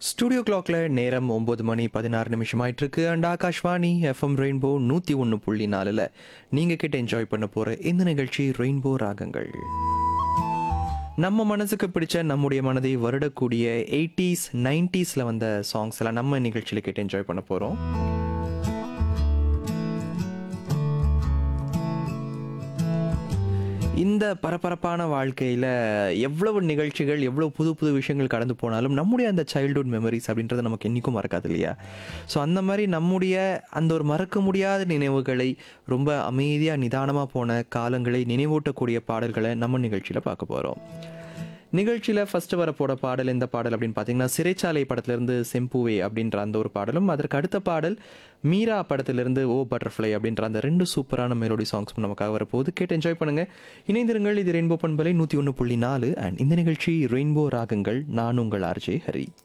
studio கிளாக்ல நேரம் ஒன்பது மணி பதினாறு நிமிஷம் ஆயிட்டு இருக்கு அண்ட் ஆகாஷ்வாணி எஃப்எம் ரெயின்போ நூற்றி ஒன்று புள்ளி நாலில் நீங்கள் கிட்ட என்ஜாய் பண்ண போகிற இந்த நிகழ்ச்சி ரெயின்போ ராகங்கள் நம்ம மனசுக்கு பிடிச்ச நம்முடைய மனதை வருடக்கூடிய எயிட்டிஸ் நைன்டிஸில் வந்த சாங்ஸ் எல்லாம் நம்ம நிகழ்ச்சியில் கேட்டு என்ஜாய் பண்ண போகிறோம் இந்த பரபரப்பான வாழ்க்கையில் எவ்வளவு நிகழ்ச்சிகள் எவ்வளோ புது புது விஷயங்கள் கடந்து போனாலும் நம்முடைய அந்த சைல்ட்ஹுட் மெமரிஸ் அப்படின்றது நமக்கு என்றைக்கும் மறக்காது இல்லையா ஸோ அந்த மாதிரி நம்முடைய அந்த ஒரு மறக்க முடியாத நினைவுகளை ரொம்ப அமைதியாக நிதானமாக போன காலங்களை நினைவூட்டக்கூடிய பாடல்களை நம்ம நிகழ்ச்சியில் பார்க்க போகிறோம் நிகழ்ச்சியில் ஃபஸ்ட்டு வரப்போட பாடல் எந்த பாடல் அப்படின்னு பார்த்தீங்கன்னா சிறைச்சாலை படத்திலிருந்து செம்பூவே அப்படின்ற அந்த ஒரு பாடலும் அதற்கு அடுத்த பாடல் மீரா படத்திலிருந்து ஓ பட்டர்ஃப்ளை அப்படின்ற அந்த ரெண்டு சூப்பரான மெலோடி சாங்ஸ் நமக்காக வரப்போகுது கேட்டு என்ஜாய் பண்ணுங்கள் இணைந்திருங்கள் இது ரெயின்போ பண்பலை நூற்றி ஒன்று புள்ளி நாலு அண்ட் இந்த நிகழ்ச்சி ரெயின்போ ராகங்கள் நான் உங்கள் ஆர்ஜே ஹரி